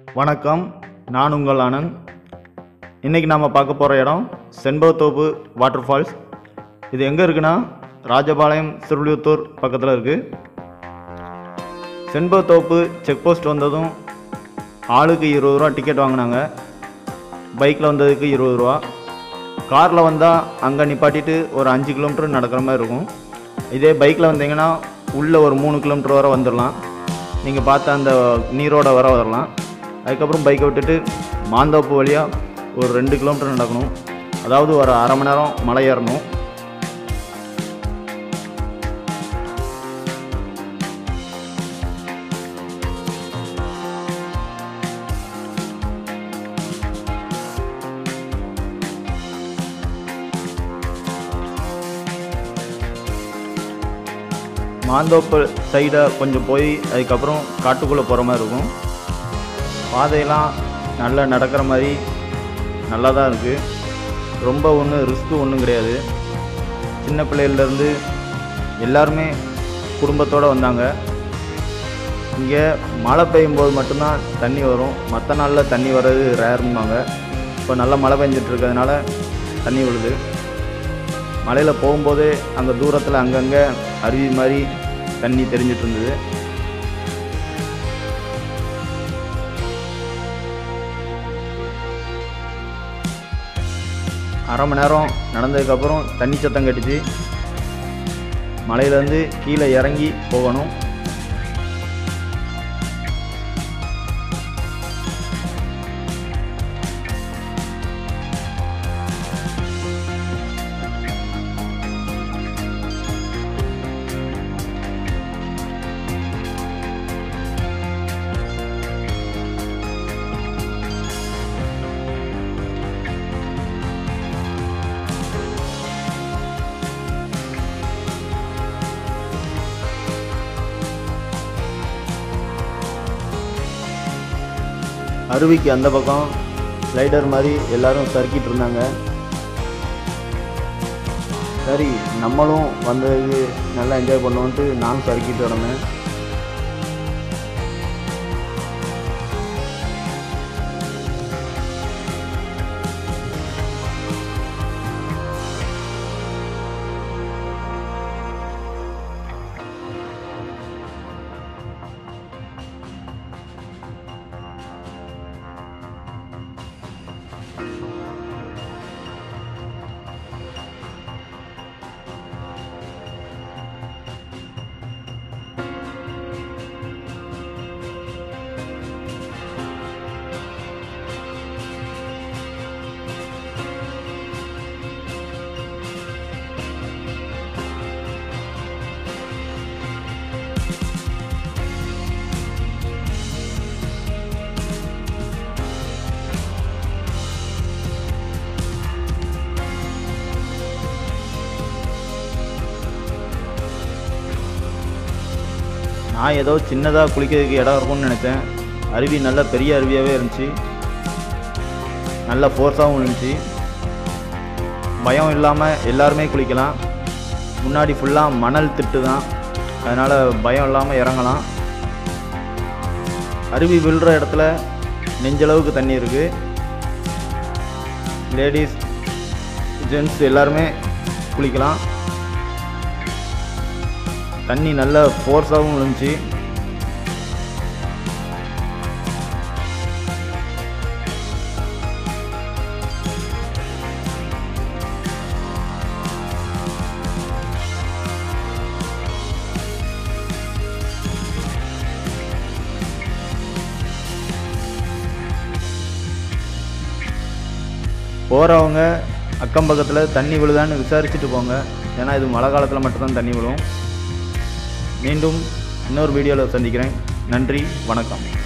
வணக்கம் நான் உங்கள் ஆனந்த் இன்றைக்கி நாம் பார்க்க போகிற இடம் செண்பகத்தோப்பு வாட்டர் ஃபால்ஸ் இது எங்கே இருக்குன்னா ராஜபாளையம் சிறுவிழுத்தூர் பக்கத்தில் இருக்குது செண்பகத்தோப்பு செக் போஸ்ட் வந்ததும் ஆளுக்கு இருபது ரூபா டிக்கெட் வாங்கினாங்க பைக்கில் வந்ததுக்கு இருபது ரூபா காரில் வந்தால் அங்கே நிப்பாட்டிட்டு ஒரு அஞ்சு கிலோமீட்டர் நடக்கிற மாதிரி இருக்கும் இதே பைக்கில் வந்தீங்கன்னா உள்ளே ஒரு மூணு கிலோமீட்டர் வரை வந்துடலாம் நீங்கள் பார்த்த அந்த நீரோட வர வரலாம் அதுக்கப்புறம் பைக்கை விட்டுட்டு மாந்தோப்பு வழியாக ஒரு ரெண்டு கிலோமீட்டர் நடக்கணும் அதாவது ஒரு அரை மணி நேரம் மலை ஏறணும் மாந்தோப்பு சைடை கொஞ்சம் போய் அதுக்கப்புறம் காட்டுக்குள்ளே போகிற மாதிரி இருக்கும் பாதையெல்லாம் நல்லா நடக்கிற மாதிரி நல்லா தான் இருக்குது ரொம்ப ஒன்றும் ரிஸ்க்கு ஒன்றும் கிடையாது சின்ன பிள்ளைகள்லேருந்து எல்லாருமே குடும்பத்தோடு வந்தாங்க இங்கே மழை பெய்யும் போது மட்டும்தான் தண்ணி வரும் மற்ற நாளில் தண்ணி வர்றது ரேரும்பாங்க இப்போ நல்லா மழை பெஞ்சிட்டு இருக்கிறதுனால தண்ணி விழுது மலையில் போகும்போதே அங்கே தூரத்தில் அங்கங்கே அருவி மாதிரி தண்ணி தெரிஞ்சிட்டு இருந்தது அரை மணி நேரம் நடந்ததுக்கப்புறம் தண்ணி சத்தம் கட்டுச்சு மலையிலேருந்து கீழே இறங்கி போகணும் அருவிக்கு அந்த பக்கம் ஸ்லைடர் மாதிரி எல்லாரும் சறுக்கிட்டு இருந்தாங்க சரி நம்மளும் வந்ததுக்கு நல்லா என்ஜாய் பண்ணுவோன்ட்டு நானும் சறுக்கிட்டு கிடந்தேன் நான் ஏதோ சின்னதாக குளிக்கிறதுக்கு இடம் இருக்கும்னு நினச்சேன் அருவி நல்ல பெரிய அருவியாகவே இருந்துச்சு நல்ல ஃபோர்ஸாகவும் இருந்துச்சு பயம் இல்லாமல் எல்லாருமே குளிக்கலாம் முன்னாடி ஃபுல்லாக மணல் திட்டு தான் அதனால் பயம் இல்லாமல் இறங்கலாம் அருவி விழுற இடத்துல நெஞ்சளவுக்கு தண்ணி இருக்குது லேடிஸ் ஜென்ட்ஸ் எல்லாருமே குளிக்கலாம் தண்ணி நல்ல ஃபோர்ஸாகவும் இருந்துச்சு போகிறவங்க அக்கம் பக்கத்தில் தண்ணி விழுதான்னு விசாரிச்சுட்டு போங்க ஏன்னா இது மழை காலத்தில் மட்டும்தான் தண்ணி விழும் மீண்டும் இன்னொரு வீடியோவில் சந்திக்கிறேன் நன்றி வணக்கம்